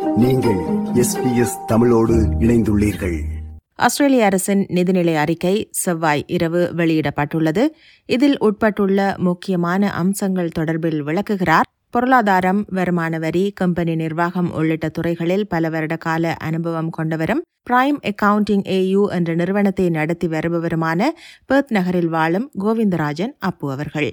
நீங்கள் எஸ்பிஎஸ் தமிழோடு இணைந்துள்ளீர்கள் ஆஸ்திரேலிய அரசின் நிதிநிலை அறிக்கை செவ்வாய் இரவு வெளியிடப்பட்டுள்ளது இதில் உட்பட்டுள்ள முக்கியமான அம்சங்கள் தொடர்பில் விளக்குகிறார் பொருளாதாரம் வருமான வரி கம்பெனி நிர்வாகம் உள்ளிட்ட துறைகளில் பல வருட கால அனுபவம் கொண்டவரும் பிரைம் அக்கவுண்டிங் ஏயு என்ற நிறுவனத்தை நடத்தி வருபவருமான பெர்த் நகரில் வாழும் கோவிந்தராஜன் அப்பு அவர்கள்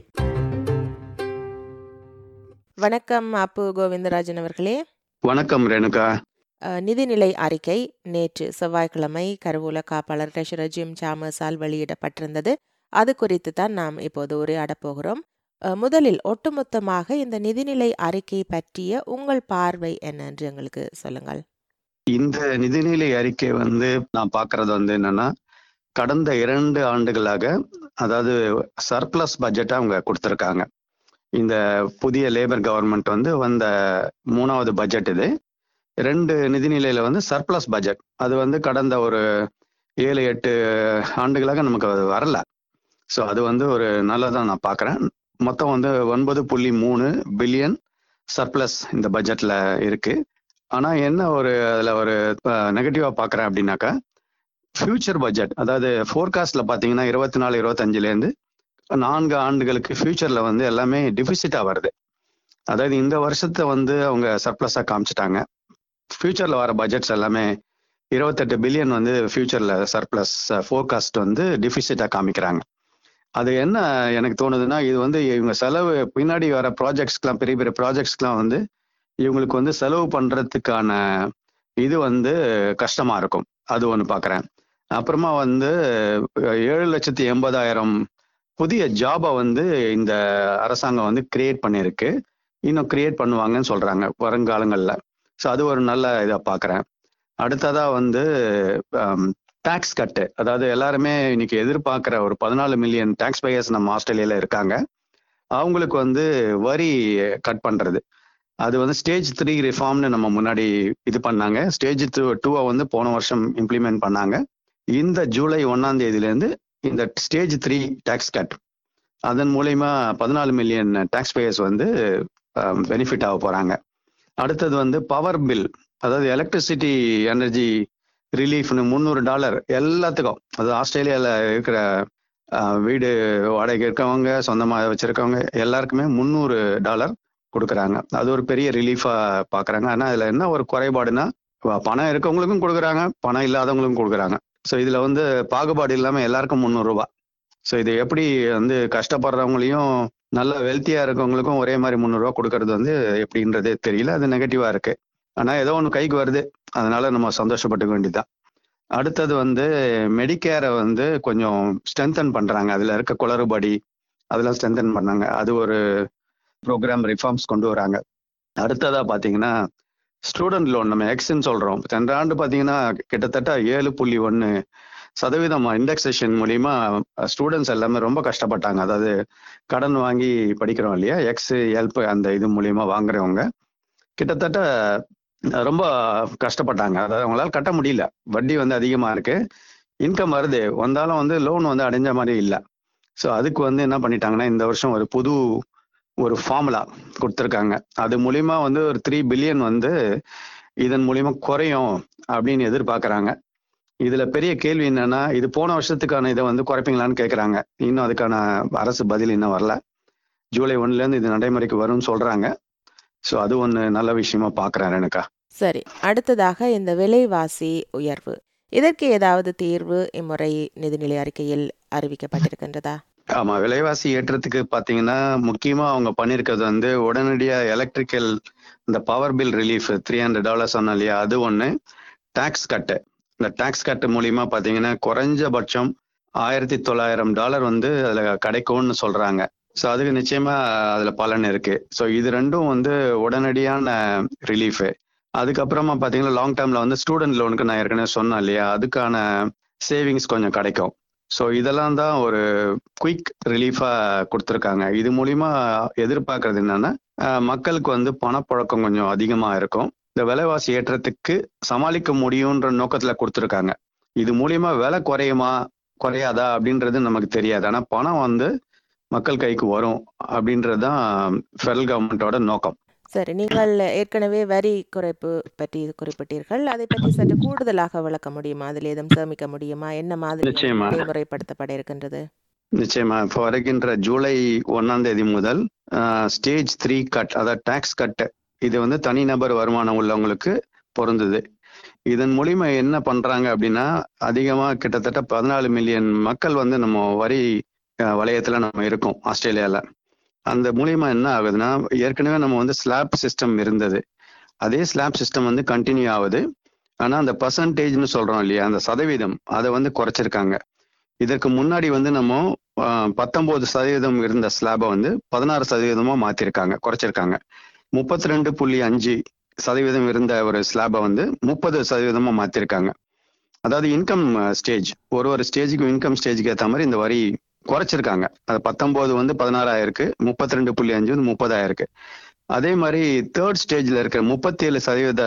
வணக்கம் அப்பு கோவிந்தராஜன் அவர்களே வணக்கம் ரேணுகா அஹ், நிதிநிலை அறிக்கை நேற்று செவ்வாய்க்கிழமை கருவூல காப்பாளர் ட்ரெஷரர் ஜிம் சாமர்ஸால் வெளியிடப்பட்டிருந்தது அது குறித்து தான் நாம் இப்போது உரையாடப் போகிறோம் அஹ், முதலில் ஒட்டுமொத்தமாக இந்த நிதிநிலை அறிக்கை பற்றிய உங்கள் பார்வை என்ன என்று எங்களுக்கு சொல்லுங்கள் இந்த நிதிநிலை அறிக்கை வந்து நான் பார்க்கறது வந்து என்னன்னா கடந்த இரண்டு ஆண்டுகளாக அதாவது சர்ப்ளஸ் பட்ஜெட்டை அவங்க கொடுத்துருக்காங்க இந்த புதிய லேபர் கவர்மெண்ட் வந்து வந்த மூணாவது பட்ஜெட் இது ரெண்டு நிதிநிலையில வந்து சர்ப்ளஸ் பட்ஜெட் அது வந்து கடந்த ஒரு ஏழு எட்டு ஆண்டுகளாக நமக்கு அது வரல ஸோ அது வந்து ஒரு நல்லதான் நான் பார்க்குறேன் மொத்தம் வந்து ஒன்பது புள்ளி மூணு பில்லியன் சர்ப்ளஸ் இந்த பட்ஜெட்ல இருக்கு ஆனா என்ன ஒரு அதுல ஒரு நெகட்டிவா பாக்குறேன் அப்படின்னாக்கா ஃபியூச்சர் பட்ஜெட் அதாவது ஃபோர்காஸ்ட்ல பாத்தீங்கன்னா இருபத்தி நாலு இருபத்தஞ்சுல இருந்து நான்கு ஆண்டுகளுக்கு ஃபியூச்சர்ல வந்து எல்லாமே டிஃபிசிட்டா வருது அதாவது இந்த வருஷத்தை வந்து அவங்க சர்ப்ளஸா காமிச்சிட்டாங்க ஃபியூச்சர்ல வர பட்ஜெட்ஸ் எல்லாமே இருபத்தெட்டு பில்லியன் வந்து ஃபியூச்சர்ல சர்ப்ளஸ் ஃபோர்காஸ்ட் வந்து டிஃபிசிட்டா காமிக்கிறாங்க அது என்ன எனக்கு தோணுதுன்னா இது வந்து இவங்க செலவு பின்னாடி வர ப்ராஜெக்ட்ஸ்க்கெலாம் பெரிய பெரிய ப்ராஜெக்ட்ஸ்க்கெலாம் வந்து இவங்களுக்கு வந்து செலவு பண்றதுக்கான இது வந்து கஷ்டமா இருக்கும் அது ஒன்று பார்க்குறேன் அப்புறமா வந்து அஹ், ஏழு லட்சத்தி எண்பதாயிரம் புதிய ஜாபை வந்து இந்த அரசாங்கம் வந்து கிரியேட் பண்ணியிருக்கு இன்னும் கிரியேட் பண்ணுவாங்கன்னு சொல்றாங்க வருங்காலங்களில் ஸோ அது ஒரு நல்ல இதை பார்க்குறேன் அடுத்ததா வந்து டேக்ஸ் கட்டு அதாவது எல்லாருமே இன்னைக்கு எதிர்பார்க்குற ஒரு பதினாலு மில்லியன் டேக்ஸ் பையர்ஸ் நம்ம ஆஸ்திரேலியால இருக்காங்க அவங்களுக்கு வந்து வரி கட் பண்றது அது வந்து ஸ்டேஜ் த்ரீ ரிஃபார்ம்னு நம்ம முன்னாடி இது பண்ணாங்க ஸ்டேஜ் டூ டூவை வந்து போன வருஷம் இம்ப்ளிமெண்ட் பண்ணாங்க இந்த ஜூலை ஒன்னாம் தேதியிலேருந்து இந்த ஸ்டேஜ் த்ரீ டேக்ஸ் கட் அதன் மூலயமா பதினாலு மில்லியன் டேக்ஸ் பேயர்ஸ் வந்து பெனிஃபிட் ஆக போறாங்க அடுத்தது வந்து பவர் பில் அதாவது எலக்ட்ரிசிட்டி எனர்ஜி ரிலீஃப்னு முந்நூறு டாலர் எல்லாத்துக்கும் அது ஆஸ்திரேலியாவில் இருக்கிற அஹ், வீடு வாடகை இருக்கவங்க சொந்தமாக வச்சிருக்கவங்க எல்லாருக்குமே முந்நூறு டாலர் கொடுக்குறாங்க அது ஒரு பெரிய ரிலீஃபா பாக்குறாங்க ஆனா அதுல என்ன ஒரு குறைபாடுனா வ- பணம் இருக்கவங்களுக்கும் கொடுக்குறாங்க பணம் இல்லாதவங்களுக்கும் கொடுக்குறாங்க ஸோ இதுல வந்து பாகுபாடு இல்லாம எல்லாருக்கும் முந்நூறு ரூபாய் ஸோ இது எப்படி வந்து கஷ்டப்படுறவங்களையும் நல்ல வெல்த்தியா இருக்கவங்களுக்கும் ஒரே மாதிரி முந்நூறுரூவா கொடுக்கறது வந்து எப்படின்றதே தெரியல அது நெகட்டிவா இருக்கு ஆனா ஏதோ ஒன்று கைக்கு வருது அதனால நம்ம சந்தோஷப்பட்டுக்க வேண்டியதுதான் அடுத்தது வந்து மெடிக்கேரை வந்து கொஞ்சம் ஸ்ட்ரென்தன் பண்றாங்க அதுல இருக்க குளறுபடி அதெல்லாம் ஸ்ட்ரென்தன் பண்ணாங்க அது ஒரு ப்ரோக்ராம் ரிஃபார்ம்ஸ் கொண்டு வராங்க அடுத்ததா பாத்தீங்கன்னா ஸ்டூடெண்ட் லோன் நம்ம எக்ஸ்ன்னு சொல்றோம் சென்ற ஆண்டு பாத்தீங்கன்னா கிட்டத்தட்ட ஏழு புள்ளி ஒன்று சதவீதம் இண்டெக்ஸேஷன் மூலியமா ஸ்டூடெண்ட்ஸ் எல்லாமே ரொம்ப கஷ்டப்பட்டாங்க அதாவது கடன் வாங்கி படிக்கிறோம் இல்லையா எக்ஸ் ஹெல்ப் அந்த இது மூலியமா வாங்குறவங்க கிட்டத்தட்ட ரொம்ப கஷ்டப்பட்டாங்க அதாவது அவங்களால கட்ட முடியல வட்டி வந்து அதிகமா இருக்கு இன்கம் வருது வந்தாலும் வந்து லோன் வந்து அடைஞ்ச மாதிரி இல்லை ஸோ அதுக்கு வந்து என்ன பண்ணிட்டாங்கன்னா இந்த வருஷம் ஒரு புது ஒரு ஃபார்முலா கொடுத்துருக்காங்க அது மூலியமா வந்து ஒரு த்ரீ பில்லியன் வந்து இதன் மூலியமா குறையும் அப்படின்னு எதிர்பார்க்கறாங்க இதுல பெரிய கேள்வி என்னன்னா இது போன வருஷத்துக்கான இதை வந்து குறைப்பீங்களான்னு கேட்கறாங்க இன்னும் அதுக்கான அரசு பதில் இன்னும் வரல ஜூலை ஒன்னுல இருந்து இது நடைமுறைக்கு வரும்னு சொல்றாங்க ஸோ அது ஒன்று நல்ல விஷயமா பார்க்கறேன் எனக்கா சரி அடுத்ததாக இந்த விலைவாசி உயர்வு இதற்கு ஏதாவது தீர்வு இம்முறை நிதிநிலை அறிக்கையில் அறிவிக்கப்பட்டிருக்கின்றதா ஆமா விலைவாசி ஏற்றத்துக்கு பாத்தீங்கன்னா முக்கியமா அவங்க பண்ணிருக்கிறது வந்து உடனடியா எலக்ட்ரிக்கல் இந்த power bill relief three hundred dollar சொன்னோம் இல்லையா அது ஒண்ணு டாக்ஸ் கட்டு இந்த டாக்ஸ் கட்டு மூலியமா பாத்தீங்கன்னா குறைஞ்சபட்சம் ஆயிரத்தி தொள்ளாயிரம் டாலர் வந்து அதுல கிடைக்கும்னு சொல்றாங்க ஸோ அதுக்கு நிச்சயமா அதுல பலன் இருக்கு ஸோ இது ரெண்டும் வந்து உடனடியான ரிலீஃப் அதுக்கப்புறமா பாத்தீங்கன்னா லாங் டேர்ம்ல வந்து ஸ்டூடெண்ட் லோனுக்கு நான் ஏற்கனவே சொன்னேன் இல்லையா அதுக்கான சேவிங்ஸ் கொஞ்சம் கிடைக்கும் ஸோ இதெல்லாம் தான் ஒரு குயிக் ரிலீஃபா கொடுத்துருக்காங்க இது மூலியமா எதிர்பார்க்கறது என்னன்னா அஹ், மக்களுக்கு வந்து பணப்புழக்கம் கொஞ்சம் அதிகமா இருக்கும் இந்த விலைவாசி ஏற்றத்துக்கு சமாளிக்க முடியுன்ற நோக்கத்துல கொடுத்துருக்காங்க இது மூலியமா விலை குறையுமா குறையாதா அப்படின்றது நமக்கு தெரியாது ஆனா பணம் வந்து மக்கள் கைக்கு வரும் அப்படின்றது தான் ஃபெடரல் கவர்மெண்டோட நோக்கம் சரி நீங்கள் ஏற்கனவே வரி குறைப்பு பற்றி குறிப்பிட்டீர்கள் அதை பற்றி சற்று கூடுதலாக விளக்க முடியுமா அதில் ஏதும் சேமிக்க முடியுமா என்ன மாதிரி நிச்சயமா. நடைமுறைப்படுத்தப்பட இருக்கின்றது நிச்சயமா இப்போ வருகின்ற ஜூலை ஒன்னாம் தேதி முதல் ஸ்டேஜ் த்ரீ கட் அதாவது டாக்ஸ் கட் இது வந்து தனிநபர் வருமானம் உள்ளவங்களுக்கு பொருந்துது இதன் மூலியமா என்ன பண்றாங்க அப்படின்னா அதிகமா கிட்டத்தட்ட பதினாலு மில்லியன் மக்கள் வந்து நம்ம வரி அஹ், வலயத்துல நம்ம இருக்கோம் ஆஸ்திரேலியால அந்த மூலியமா என்ன ஆகுதுன்னா ஏற்கனவே நம்ம வந்து ஸ்லாப் சிஸ்டம் இருந்தது அதே ஸ்லாப் சிஸ்டம் வந்து கண்டினியூ ஆகுது ஆனா அந்த பர்சன்டேஜ்னு சொல்றோம் இல்லையா அந்த சதவீதம் அதை வந்து குறைச்சிருக்காங்க இதற்கு முன்னாடி வந்து நம்ம பத்தொன்பது சதவீதம் இருந்த ஸ்லாபை வந்து பதினாறு சதவீதமா மாத்திருக்காங்க குறைச்சிருக்காங்க முப்பத்தி ரெண்டு புள்ளி அஞ்சு சதவீதம் இருந்த ஒரு ஸ்லாபை வந்து முப்பது சதவீதமா மாத்திருக்காங்க அதாவது இன்கம் ஸ்டேஜ் ஒரு ஒரு ஸ்டேஜுக்கும் இன்கம் ஸ்டேஜுக்கு ஏற்ற மாதிரி இந்த வரி குறைச்சிருக்காங்க அது பத்தொன்பது வந்து பதினாறாயிருக்கு முப்பத்தி ரெண்டு புள்ளி அஞ்சு வந்து முப்பதாயிருக்கு அதே மாதிரி தேர்ட் ஸ்டேஜ்ல இருக்கிற முப்பத்தி ஏழு சதவீத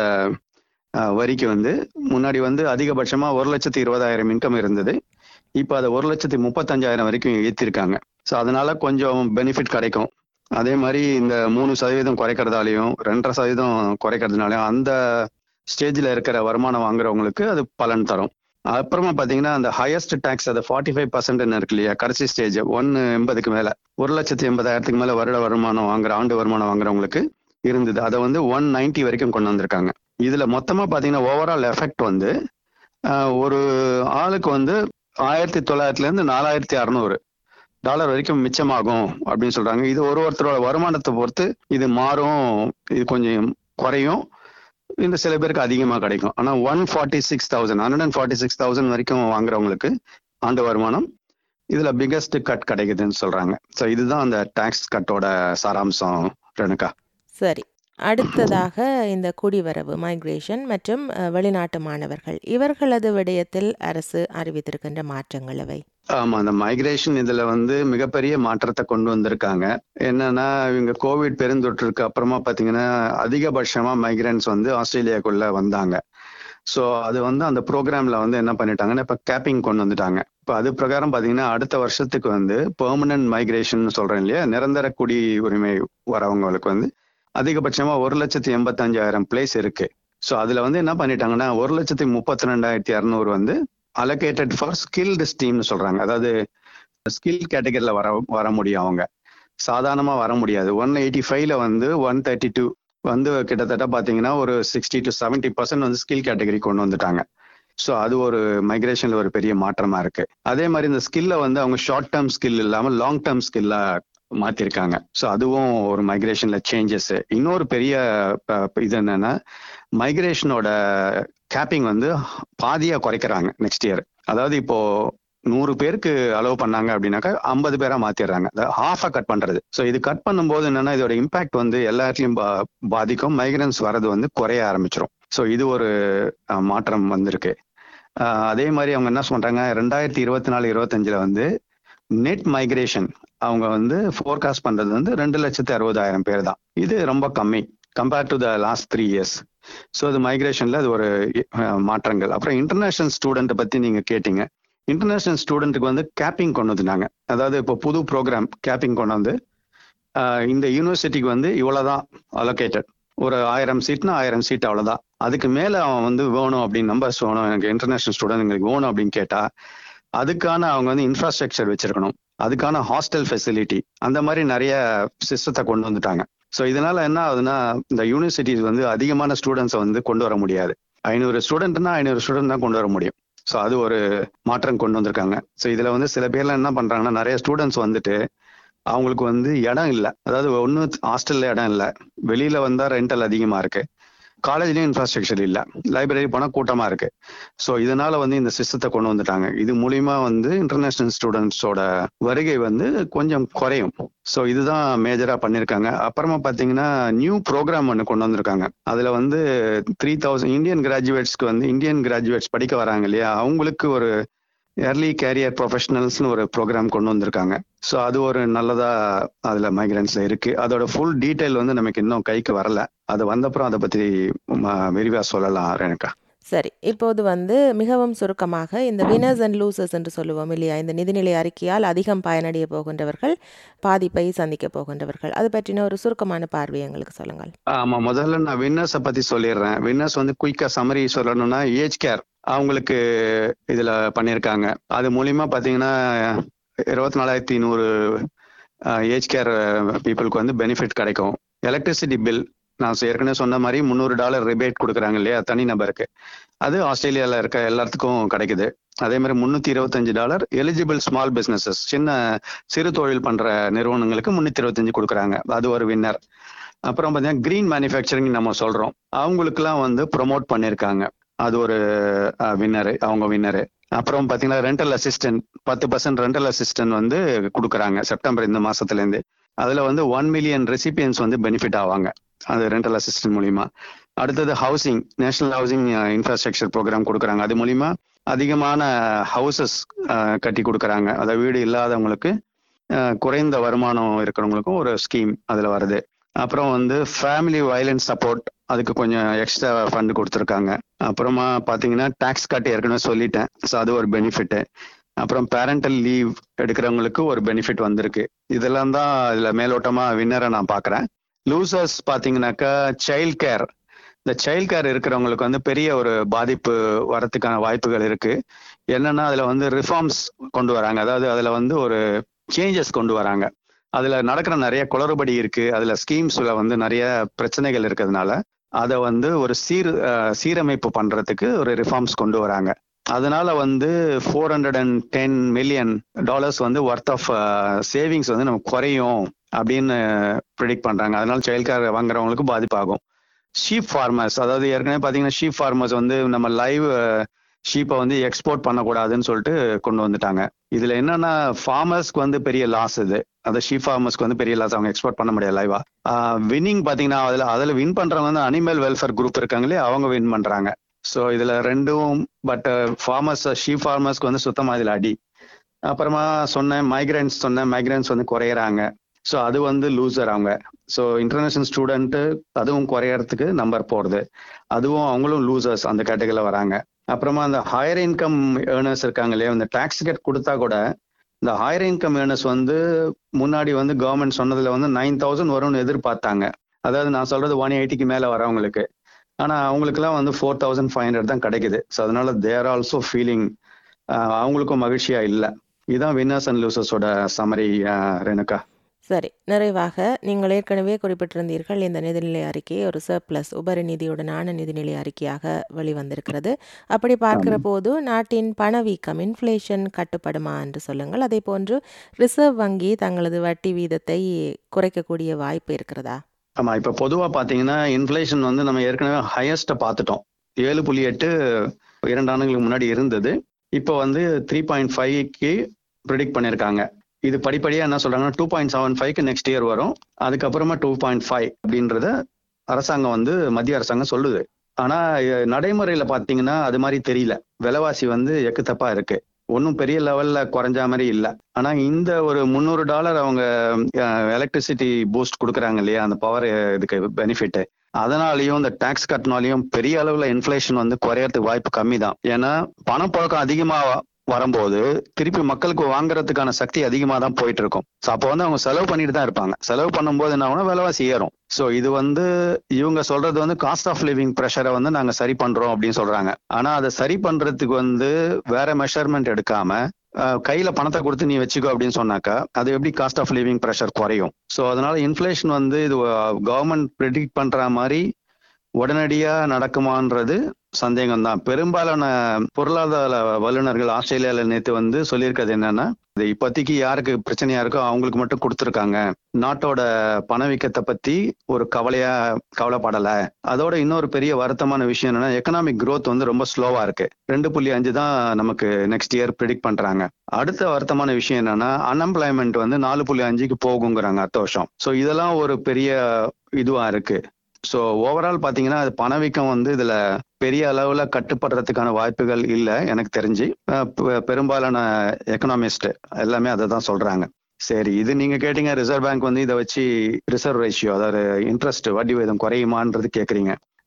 அஹ், வரிக்கு வந்து முன்னாடி வந்து அதிகபட்சமா ஒரு லட்சத்தி இருபதாயிரம் இன்கம் இருந்தது இப்போ அதை ஒரு லட்சத்தி முப்பத்தஞ்சாயிரம் வரைக்கும் ஏற்றிருக்காங்க ஸோ அதனால கொஞ்சம் பெனிஃபிட் கிடைக்கும் அதே மாதிரி இந்த மூணு சதவீதம் குறைக்கிறதாலையும் ரெண்டரை சதவீதம் குறைக்கிறதுனாலையும் அந்த ஸ்டேஜில் இருக்கிற வருமானம் வாங்குறவங்களுக்கு அது பலன் தரும் அப்புறமா பார்த்தீங்கன்னா அந்த ஹையஸ்ட் டேக்ஸ் அது ஃபார்ட்டி ஃபைவ் பர்சன்ட்னு இருக்கு இல்லையா கடைசி ஸ்டேஜ் ஒன்று எண்பதுக்கு மேலே ஒரு லட்சத்தி எண்பதாயிரத்துக்கு மேலே வருட வருமானம் வாங்குற ஆண்டு வருமானம் வாங்குறவங்களுக்கு இருந்தது அதை வந்து ஒன் நைன்டி வரைக்கும் கொண்டு வந்திருக்காங்க இதுல மொத்தமா பாத்தீங்கன்னா ஓவரால் எஃபெக்ட் வந்து ஆஹ், ஒரு ஆளுக்கு வந்து ஆயிரத்தி தொள்ளாயிரத்துல இருந்து நாலாயிரத்தி அறநூறு டாலர் வரைக்கும் மிச்சமாகும் அப்படின்னு சொல்றாங்க இது ஒரு ஒருத்தரோட வருமானத்தை பொறுத்து இது மாறும் இது கொஞ்சம் குறையும் இந்த சில பேருக்கு அதிகமா கிடைக்கும் ஆனா one forty six thousand hundred and forty six thousand வரைக்கும் வாங்குறவங்களுக்கு ஆண்டு வருமானம் இதுல பிகஸ்ட் கட் கிடைக்குதுன்னு சொல்றாங்க ஸோ இதுதான் அந்த டாக்ஸ் கட்டோட சாராம்சம் ரேணுகா சரி அடுத்ததாக இந்த குடிவரவு மைக்ரேஷன் மற்றும் அஹ், வெளிநாட்டு மாணவர்கள் இவர்களது விடயத்தில் அரசு அறிவித்திருக்கின்ற மாற்றங்கள் அவை ஆமா அந்த மைக்ரேஷன் இதுல வந்து மிகப்பெரிய மாற்றத்தை கொண்டு வந்திருக்காங்க என்னன்னா இவங்க கோவிட் பெருந்தொற்றுக்கு அப்புறமா பாத்தீங்கன்னா அதிகபட்சமா மைக்ரன்ஸ் வந்து ஆஸ்திரேலியாக்குள்ள வந்தாங்க ஸோ அது வந்து அந்த ப்ரோக்ராம்ல வந்து என்ன பண்ணிட்டாங்கன்னா இப்போ கேப்பிங் கொண்டு வந்துட்டாங்க இப்போ அது பிரகாரம் பாத்தீங்கன்னா அடுத்த வருஷத்துக்கு வந்து பெர்மனன்ட் மைக்ரேஷன் சொல்றேன் இல்லையா நிரந்தர குடி உரிமை வரவங்களுக்கு வந்து அதிகபட்சமா ஒரு லட்சத்தி எண்பத்தஞ்சாயிரம் பிளேஸ் இருக்கு ஸோ அதுல வந்து என்ன பண்ணிட்டாங்கன்னா ஒரு லட்சத்தி முப்பத்தி ரெண்டாயிரத்தி இரநூறு வந்து அலோகேட்டட் ஃபார் ஸ்கில்டு ஸ்டீம்னு சொல்றாங்க அதாவது ஸ்கில் கேட்டகரியில் வர வர முடியும் அவங்க சாதாரணமா வர முடியாது ஒன் எயிட்டி ஃபைவ்ல வந்து ஒன் தேர்ட்டி டூ வந்து கிட்டத்தட்ட பாத்தீங்கன்னா ஒரு சிக்ஸ்டி டு செவன்டி பர்சன்ட் வந்து ஸ்கில் கேட்டகரி கொண்டு வந்துட்டாங்க ஸோ அது ஒரு மைக்ரேஷன்ல ஒரு பெரிய மாற்றமா இருக்கு அதே மாதிரி இந்த ஸ்கில்ல வந்து அவங்க ஷார்ட் டேர்ம் ஸ்கில் இல்லாம லாங் டேர்ம் ஸ்கில்லா மாத்திருக்காங்க ஸோ அதுவும் ஒரு மைக்ரேஷன்ல சேஞ்சஸ் இன்னொரு பெரிய அஹ், இது என்னன்னா மைக்ரேஷனோட கேப்பிங் வந்து பாதியா குறைக்கிறாங்க நெக்ஸ்ட் இயர் அதாவது இப்போ நூறு பேருக்கு அலோவ் பண்ணாங்க அப்படின்னாக்கா ஐம்பது பேரா மாத்திடுறாங்க ஹாஃபா கட் பண்றது ஸோ இது கட் பண்ணும்போது என்னன்னா இதோட இம்பாக்ட் வந்து எல்லா இடத்துலயும் பா- பாதிக்கும் மைக்ரன்ஸ் வர்றது வந்து குறைய ஆரம்பிச்சிரும் ஸோ இது ஒரு அஹ், மாற்றம் வந்திருக்கு அஹ், அதே மாதிரி அவங்க என்ன சொல்றாங்க ரெண்டாயிரத்தி இருபத்தி நாலு இருபத்தஞ்சுல வந்து நெட் மைக்ரேஷன் அவங்க வந்து ஃபோர்காஸ்ட் பண்றது வந்து ரெண்டு லட்சத்தி அறுபதாயிரம் பேர் தான் இது ரொம்ப கம்மி compared to the last three years so அது மைக்ரேஷன்ல அது ஒரு அஹ், மாற்றங்கள் அப்புறம் இன்டர்நேஷனல் ஸ்டூடெண்ட் பத்தி நீங்க கேட்டீங்க இன்டர்நேஷனல் ஸ்டூடெண்ட்டுக்கு வந்து கேப்பிங் கொண்டு வந்துட்டாங்க அதாவது இப்போ புது ப்ரோக்ராம் கேப்பிங் கொண்டு வந்து ஆஹ் இந்த யூனிவர்சிட்டிக்கு வந்து இவ்வளவுதான் அலோகேட்டட் ஒரு ஆயிரம் சீட்னா ஆயிரம் சீட் அவ்வளவுதான் அதுக்கு மேல அவன் வந்து வேணும் அப்படின்னு நம்பர்ஸ் வேணும் எனக்கு இன்டர்நேஷனல் ஸ்டூடெண்ட் எங்களுக்கு வேணும் அப்படின்னு கேட்டா அதுக்கான அவங்க வந்து இன்ஃப்ராஸ்ட்ரக்சர் வச்சிருக்கணும் அதுக்கான ஹாஸ்டல் ஃபெசிலிட்டி அந்த மாதிரி நிறைய சிஸ்டத்தை கொண்டு வந்துட்டாங்க ஸோ இதனால என்ன ஆகுதுன்னா இந்த யூனிவர்சிட்டிஸ் வந்து அதிகமான ஸ்டூடெண்ட்ஸை வந்து கொண்டு வர முடியாது ஐநூறு ஸ்டூடெண்ட்னா ஐநூறு ஸ்டூடெண்ட் தான் கொண்டு வர முடியும் ஸோ அது ஒரு மாற்றம் கொண்டு வந்திருக்காங்க ஸோ இதுல வந்து சில பேர்லாம் என்ன பண்றாங்கன்னா நிறைய ஸ்டூடெண்ட்ஸ் வந்துட்டு அவங்களுக்கு வந்து இடம் இல்லை அதாவது ஒன்று ஹாஸ்டல்ல இடம் இல்லை வெளியில வந்தா ரெண்டல் அதிகமா இருக்கு காலேஜ்லயும் இன்ஃப்ராஸ்ட்ரக்சர் இல்ல லைப்ரரி போனா கூட்டமா இருக்கு ஸோ இதனால வந்து இந்த சிஸ்டத்தை கொண்டு வந்துட்டாங்க இது மூலியமா வந்து இன்டர்நேஷனல் ஸ்டூடெண்ட்ஸோட வருகை வந்து கொஞ்சம் குறையும் ஸோ இதுதான் மேஜரா பண்ணிருக்காங்க அப்புறமா பாத்தீங்கன்னா நியூ ப்ரோக்ராம் ஒன்று கொண்டு வந்திருக்காங்க அதுல வந்து த்ரீ தௌசண்ட் இந்தியன் கிராஜுவேட்ஸ்க்கு வந்து இந்தியன் கிராஜுவேட்ஸ் படிக்க வராங்க இல்லையா அவங்களுக்கு ஒரு ஏர்லி கேரியர் ப்ரொஃபஷனல்ஸ்னு ஒரு ப்ரோக்ராம் கொண்டு வந்திருக்காங்க ஸோ அது ஒரு நல்லதா அதுல மைக்ரன்ஸ்ல இருக்கு அதோட ஃபுல் டீடைல் வந்து நமக்கு இன்னும் கைக்கு வரல அது வந்தப்புறம் அதை பத்தி ம- விரிவா சொல்லலாம் ரேணுகா சரி இப்போது வந்து மிகவும் சுருக்கமாக இந்த வினர்ஸ் அண்ட் லூசர்ஸ் என்று சொல்லுவோம் இல்லையா இந்த நிதிநிலை அறிக்கையால் அதிகம் பயனடைய போகின்றவர்கள் பாதிப்பை சந்திக்க போகின்றவர்கள் அது பற்றின ஒரு சுருக்கமான பார்வை எங்களுக்கு சொல்லுங்கள் ஆமா முதல்ல நான் வின்னர்ஸை பத்தி சொல்லிடுறேன் வின்னர்ஸ் வந்து குயிக்கா சம்மரி சொல்லணும்னா ஏஜ் கேர் அவங்களுக்கு இதுல பண்ணியிருக்காங்க அது மூலியமா பாத்தீங்கன்னா இருபத்தி நாலாயிரத்தி நூறு ஏஜ் கேர் பீப்புளுக்கு வந்து பெனிஃபிட் கிடைக்கும் எலக்ட்ரிசிட்டி பில் நான் ஏற்கனவே சொன்ன மாதிரி முந்நூறு டாலர் ரிபேட் கொடுக்குறாங்க இல்லையா தனி நபருக்கு அது ஆஸ்திரேலியாவில் இருக்க எல்லாத்துக்கும் கிடைக்குது அதே மாதிரி முந்நூற்றி இருபத்தஞ்சு டாலர் எலிஜிபிள் ஸ்மால் பிஸ்னஸஸ் சின்ன சிறு தொழில் பண்ற நிறுவனங்களுக்கு முந்நூற்றி இருபத்தஞ்சு கொடுக்குறாங்க அது ஒரு வின்னர் அப்புறம் பார்த்தீங்கன்னா கிரீன் மேனுஃபேக்சரிங் நம்ம சொல்றோம் அவங்களுக்குலாம் வந்து ப்ரொமோட் பண்ணியிருக்காங்க அது ஒரு வின்னரு அவங்க வின்னரு அப்புறம் பார்த்தீங்கன்னா ரெண்டல் அசிஸ்டன்ட் பத்து பர்சன்ட் ரெண்டல் அசிஸ்டன்ட் வந்து கொடுக்குறாங்க செப்டம்பர் இந்த மாசத்துலேருந்து அதில் வந்து ஒன் மில்லியன் ரெசிபியன்ஸ் வந்து பெனிஃபிட் ஆவாங்க அது ரெண்டல் அசிஸ்டன்ட் மூலியமா அடுத்தது housing national housing infrastructure programme கொடுக்குறாங்க அது மூலியமா அதிகமான ஹவுசஸ் கட்டி கொடுக்குறாங்க அதாவது வீடு இல்லாதவங்களுக்கு குறைந்த வருமானம் இருக்கிறவங்களுக்கும் ஒரு ஸ்கீம் அதில் வருது அப்புறம் வந்து ஃபேமிலி வயலன்ஸ் சப்போர்ட் அதுக்கு கொஞ்சம் எக்ஸ்ட்ரா ஃபண்ட் கொடுத்துருக்காங்க அப்புறமா பார்த்தீங்கன்னா டேக்ஸ் கட் ஏற்கனவே சொல்லிட்டேன் ஸோ அது ஒரு பெனிஃபிட்டு அப்புறம் பேரண்டல் லீவ் எடுக்கிறவங்களுக்கு ஒரு பெனிஃபிட் வந்திருக்கு இதெல்லாம் தான் இதில் மேலோட்டமாக வின்னரை நான் பார்க்குறேன் லூசர்ஸ் பார்த்தீங்கன்னாக்கா சைல்ட் கேர் இந்த சைல்ட் கேர் இருக்கிறவங்களுக்கு வந்து பெரிய ஒரு பாதிப்பு வரத்துக்கான வாய்ப்புகள் இருக்கு என்னன்னா அதுல வந்து ரிஃபார்ம்ஸ் கொண்டு வராங்க அதாவது அதுல வந்து ஒரு சேஞ்சஸ் கொண்டு வராங்க அதுல நடக்கிற நிறைய குளறுபடி இருக்கு அதுல ஸ்கீம்ஸ்ல வந்து நிறைய பிரச்சனைகள் இருக்கிறதுனால அதை வந்து ஒரு சீர் சீரமைப்பு பண்றதுக்கு ஒரு ரிஃபார்ம்ஸ் கொண்டு வராங்க அதனால வந்து four hundred and ten million dollars வந்து ஒர்த் ஆஃப் சேவிங்ஸ் வந்து நம்ம குறையும் அப்படின்னு ப்ரிடிக்ட் பண்றாங்க அதனால சைல்ட் கேர் வாங்குறவங்களுக்கு பாதிப்பாகும் ஷீப் ஃபார்மர்ஸ் அதாவது ஏற்கனவே பார்த்தீங்கன்னா ஷீப் ஃபார்மர்ஸ் வந்து நம்ம லைவ் ஷீப்பை வந்து எக்ஸ்போர்ட் பண்ணக்கூடாதுன்னு சொல்லிட்டு கொண்டு வந்துட்டாங்க இதுல என்னன்னா ஃபார்மர்ஸ்க்கு வந்து பெரிய லாஸ் இது அந்த ஷீப் ஃபார்மர்ஸ்க்கு வந்து பெரிய லாஸ் அவங்க எக்ஸ்போர்ட் பண்ண முடியாது லைவா வின்னிங் பாத்தீங்கன்னா அதுல அதுல வின் பண்றவங்க வந்து அனிமல் வெல்ஃபேர் குரூப் இருக்காங்களே அவங்க வின் பண்றாங்க ஸோ இதுல ரெண்டும் பட் ஃபார்மர்ஸ் ஷீப் ஃபார்மர்ஸ்க்கு வந்து சுத்தமா இதுல அடி அப்புறமா சொன்னேன் மைக்ரன்ஸ் சொன்னேன் மைக்ரன்ஸ் வந்து குறையறாங்க ஸோ அது வந்து லூசர் அவங்க ஸோ இன்டர்நேஷனல் ஸ்டூடெண்ட்டு அதுவும் குறையறதுக்கு நம்பர் போடுது அதுவும் அவங்களும் லூசர்ஸ் அந்த கேட்டகரியில் வராங்க அப்புறமா அந்த ஹையர் இன்கம் ஏர்னர்ஸ் இருக்காங்க இல்லையா இந்த டாக்ஸ் கட் கொடுத்தா கூட இந்த ஹையர் இன்கம் ஏர்னர்ஸ் வந்து முன்னாடி வந்து கவர்மெண்ட் சொன்னதுல வந்து நைன் தௌசண்ட் வரும்னு எதிர்பார்த்தாங்க அதாவது நான் சொல்றது ஒன் எயிட்டிக்கு மேலே வரவங்களுக்கு ஆனால் அவங்களுக்குலாம் வந்து ஃபோர் தௌசண்ட் ஃபைவ் ஹண்ட்ரட் தான் கிடைக்குது ஸோ அதனால தேர் ஆல்சோ ஃபீலிங் அவங்களுக்கும் மகிழ்ச்சியா இல்லை இதுதான் வின்னர்ஸ் அண்ட் லூசர்ஸோட சமரி ரேணுகா சரி நிறைவாக நீங்கள் ஏற்கனவே குறிப்பிட்டிருந்தீர்கள் இந்த நிதிநிலை அறிக்கை ஒரு சர்ப்ளஸ் உபரி நிதியுடனான நிதிநிலை அறிக்கையாக வெளிவந்திருக்கிறது அப்படி பார்க்கிற போது நாட்டின் பணவீக்கம் இன்ஃப்ளேஷன் கட்டுப்படுமா என்று சொல்லுங்கள் அதே போன்று ரிசர்வ் வங்கி தங்களது வட்டி வீதத்தை குறைக்கக்கூடிய வாய்ப்பு இருக்கிறதா ஆமா இப்ப பொதுவா பாத்தீங்கன்னா இன்ஃப்ளேஷன் வந்து நம்ம ஏற்கனவே ஹையஸ்ட பார்த்துட்டோம் ஏழு புள்ளி எட்டு இரண்டு ஆண்டுகளுக்கு முன்னாடி இருந்தது இப்போ வந்து த்ரீ பாயிண்ட் ஃபைவ்க்கு ப்ரிடிக்ட் பண்ணியிருக்காங்க இது படிப்படியா என்ன சொல்றாங்கன்னா டூ பாயிண்ட் செவன் ஃபைவ்க்கு நெக்ஸ்ட் இயர் வரும் அதுக்கப்புறமா டூ பாயிண்ட் ஃபைவ் அப்படின்றத அரசாங்கம் வந்து மத்திய அரசாங்கம் சொல்லுது ஆனா நடைமுறையில பாத்தீங்கன்னா அது மாதிரி தெரியல விலைவாசி வந்து எக்கு தப்பா இருக்கு ஒன்றும் பெரிய லெவல்ல குறைஞ்ச மாதிரி இல்லை ஆனா இந்த ஒரு முந்நூறு டாலர் அவங்க எலக்ட்ரிசிட்டி பூஸ்ட் கொடுக்குறாங்க இல்லையா அந்த பவர் இதுக்கு பெனிஃபிட் அதனாலையும் இந்த டாக்ஸ் கட்டினாலையும் பெரிய அளவுல இன்ஃபிளேஷன் வந்து குறையறதுக்கு வாய்ப்பு கம்மி தான் ஏன்னா பணப்புழக்கம் அதிகமா வரும்போது திருப்பி மக்களுக்கு வாங்குறதுக்கான சக்தி அதிகமாக தான் போயிட்டு இருக்கும் ஸோ அப்போ வந்து அவங்க செலவு பண்ணிட்டு தான் இருப்பாங்க செலவு பண்ணும்போது என்ன ஆகும்னா விலைவாசி ஏறும் ஸோ இது வந்து இவங்க சொல்றது வந்து காஸ்ட் ஆஃப் லிவிங் ப்ரெஷரை வந்து நாங்க சரி பண்றோம் அப்படின்னு சொல்றாங்க ஆனா அதை சரி பண்றதுக்கு வந்து வேற மெஷர்மெண்ட் எடுக்காம கையில பணத்தை கொடுத்து நீ வச்சுக்கோ அப்படின்னு சொன்னாக்கா அது எப்படி காஸ்ட் ஆஃப் லிவிங் ப்ரெஷர் குறையும் ஸோ அதனால இன்ஃபிளேஷன் வந்து இது கவர்மெண்ட் ப்ரிடிக்ட் பண்ற மாதிரி உடனடியா நடக்குமான்றது சந்தேகம் தான் பெரும்பாலான பொருளாதார வல்லுநர்கள் ஆஸ்திரேலியால நேற்று வந்து சொல்லியிருக்கிறது என்னன்னா இது இப்போதைக்கு யாருக்கு பிரச்சனையா இருக்கோ அவங்களுக்கு மட்டும் கொடுத்துருக்காங்க நாட்டோட பணவீக்கத்தை பத்தி ஒரு கவலையா கவலைப்படல அதோட இன்னொரு பெரிய வருத்தமான விஷயம் என்னன்னா எக்கனாமிக் க்ரோத் வந்து ரொம்ப ஸ்லோவா இருக்கு ரெண்டு புள்ளி அஞ்சு தான் நமக்கு நெக்ஸ்ட் இயர் ப்ரிடிக்ட் பண்றாங்க அடுத்த வருத்தமான விஷயம் என்னன்னா அன்எம்ப்ளாய்மெண்ட் வந்து நாலு புள்ளி அஞ்சுக்கு போகுங்கிறாங்க அடுத்த வருஷம் ஸோ இதெல்லாம் ஒரு பெரிய இதுவா இருக்கு ஸோ ஓவரால் பார்த்தீங்கன்னா அது பணவீக்கம் வந்து இதுல பெரிய அளவுல கட்டுப்படுறதுக்கான வாய்ப்புகள் இல்லை எனக்கு தெரிஞ்சு பெரும்பாலான எக்கனாமிஸ்ட் எல்லாமே அதை தான் சொல்றாங்க சரி இது நீங்க கேட்டீங்க ரிசர்வ் பேங்க் வந்து இதை வச்சு ரிசர்வ் ரேஷியோ அதாவது இன்ட்ரெஸ்ட் வட்டி விகிதம் குறையுமான்றது கேக்குறீங்க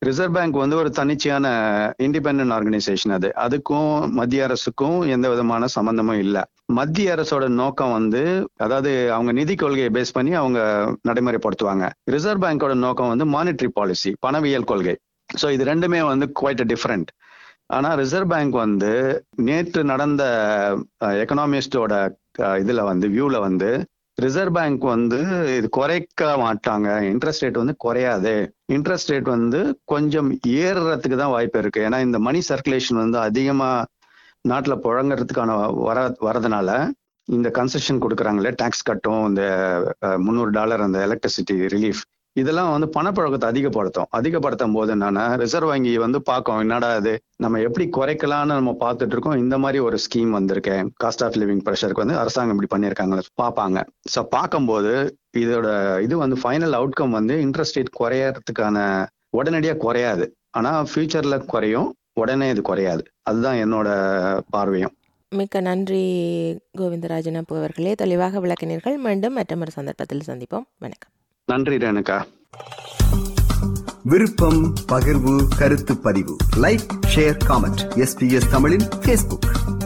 ரிசர்வ் பேங்க் வந்து ஒரு தன்னிச்சையான இண்டிபெண்டன்ட் ஆர்கனைசேஷன் அது அதுக்கும் மத்திய அரசுக்கும் எந்த விதமான சம்பந்தமும் இல்லை மத்திய அரசோட நோக்கம் வந்து அதாவது அவங்க நிதி கொள்கையை பேஸ் பண்ணி அவங்க நடைமுறைப்படுத்துவாங்க ரிசர்வ் பேங்கோட நோக்கம் வந்து மானிட்டரி பாலிசி பணவியல் கொள்கை ஸோ இது ரெண்டுமே வந்து குவைட் டிஃப்ரெண்ட் ஆனா ரிசர்வ் பேங்க் வந்து நேற்று நடந்த எக்கனாமிஸ்டோட இதுல வந்து வியூல வந்து ரிசர்வ் பேங்க் வந்து இது குறைக்க மாட்டாங்க இன்ட்ரெஸ்ட் ரேட் வந்து குறையாது இன்ட்ரெஸ்ட் ரேட் வந்து கொஞ்சம் ஏறுறதுக்கு தான் வாய்ப்பு இருக்கு ஏன்னா இந்த மணி சர்க்குலேஷன் வந்து அதிகமா நாட்டுல புழங்குறதுக்கான வர வரதுனால இந்த கன்செஷன் கொடுக்குறாங்களே டாக்ஸ் கட்டும் இந்த முந்நூறு டாலர் அந்த எலக்ட்ரிசிட்டி ரிலீஃப் இதெல்லாம் வந்து பணப்புழக்கத்தை அதிகப்படுத்தும் அதிகப்படுத்தும் போது என்னன்னா ரிசர்வ் வங்கி வந்து பார்க்கும் என்னடா இது நம்ம எப்படி குறைக்கலாம்னு நம்ம பார்த்துட்டு இருக்கோம் இந்த மாதிரி ஒரு ஸ்கீம் வந்திருக்கேன் காஸ்ட் ஆஃப் லிவிங் ப்ரெஷருக்கு வந்து அரசாங்கம் இப்படி பண்ணியிருக்காங்க பார்ப்பாங்க ஸோ பார்க்கும்போது இதோட இது வந்து ஃபைனல் அவுட்கம் வந்து இன்ட்ரெஸ்ட் ரேட் குறையறதுக்கான உடனடியாக குறையாது ஆனால் ஃபியூச்சர்ல குறையும் உடனே இது குறையாது அதுதான் என்னோட பார்வையும் மிக்க நன்றி கோவிந்தராஜன் அப்பு அவர்களே தெளிவாக விளக்கினீர்கள் மீண்டும் மற்றொரு சந்தர்ப்பத்தில் சந்திப்போம் வணக்கம் நன்றி ரேணுகா விருப்பம் பகிர்வு கருத்து பதிவு லைக் ஷேர் காமெண்ட் எஸ்பிஎஸ் தமிழின் ஃபேஸ்புக்